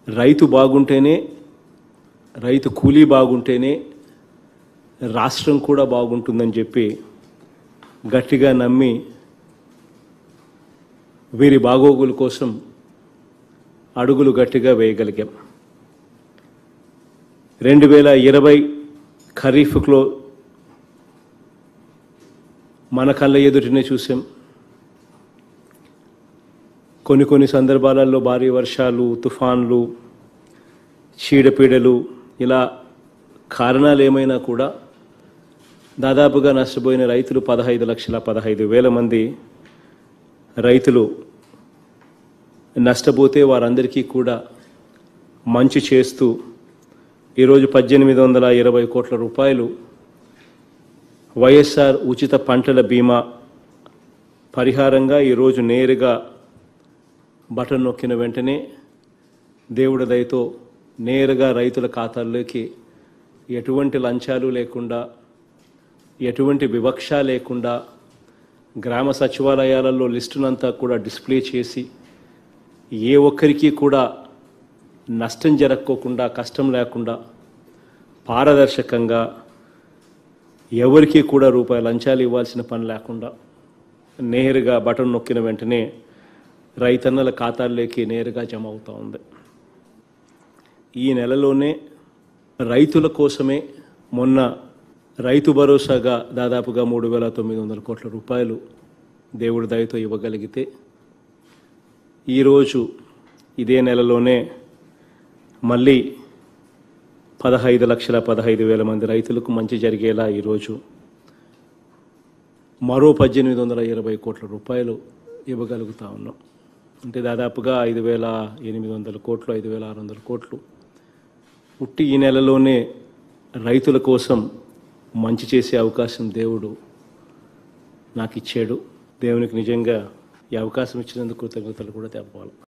రైతు బాగుంటేనే రైతు కూలీ బాగుంటేనే రాష్ట్రం కూడా బాగుంటుందని చెప్పి గట్టిగా నమ్మి వీరి బాగోగుల కోసం అడుగులు గట్టిగా వేయగలిగాం రెండు వేల ఇరవై ఖరీఫ్లో మన కళ్ళ ఎదుటినే చూసాం కొన్ని కొన్ని సందర్భాలలో భారీ వర్షాలు తుఫాన్లు చీడపీడలు ఇలా కారణాలు ఏమైనా కూడా దాదాపుగా నష్టపోయిన రైతులు పదహైదు లక్షల పదహైదు వేల మంది రైతులు నష్టపోతే వారందరికీ కూడా మంచి చేస్తూ ఈరోజు పద్దెనిమిది వందల ఇరవై కోట్ల రూపాయలు వైఎస్ఆర్ ఉచిత పంటల బీమా పరిహారంగా ఈరోజు నేరుగా బటన్ నొక్కిన వెంటనే దేవుడి దయతో నేరుగా రైతుల ఖాతాల్లోకి ఎటువంటి లంచాలు లేకుండా ఎటువంటి వివక్ష లేకుండా గ్రామ సచివాలయాలలో లిస్టునంతా కూడా డిస్ప్లే చేసి ఏ ఒక్కరికి కూడా నష్టం జరక్కోకుండా కష్టం లేకుండా పారదర్శకంగా ఎవరికి కూడా రూపాయి లంచాలు ఇవ్వాల్సిన పని లేకుండా నేరుగా బటన్ నొక్కిన వెంటనే రైతన్నల ఖాతాల్లోకి నేరుగా జమ అవుతూ ఉంది ఈ నెలలోనే రైతుల కోసమే మొన్న రైతు భరోసాగా దాదాపుగా మూడు వేల తొమ్మిది వందల కోట్ల రూపాయలు దేవుడి దయతో ఇవ్వగలిగితే ఈరోజు ఇదే నెలలోనే మళ్ళీ పదహైదు లక్షల పదహైదు వేల మంది రైతులకు మంచి జరిగేలా ఈరోజు మరో పద్దెనిమిది వందల ఇరవై కోట్ల రూపాయలు ఇవ్వగలుగుతా ఉన్నాం అంటే దాదాపుగా ఐదు వేల ఎనిమిది వందల కోట్లు ఐదు వేల ఆరు వందల కోట్లు పుట్టి ఈ నెలలోనే రైతుల కోసం మంచి చేసే అవకాశం దేవుడు నాకు ఇచ్చాడు దేవునికి నిజంగా ఈ అవకాశం ఇచ్చినందుకు కృతజ్ఞతలు కూడా తెలపాలి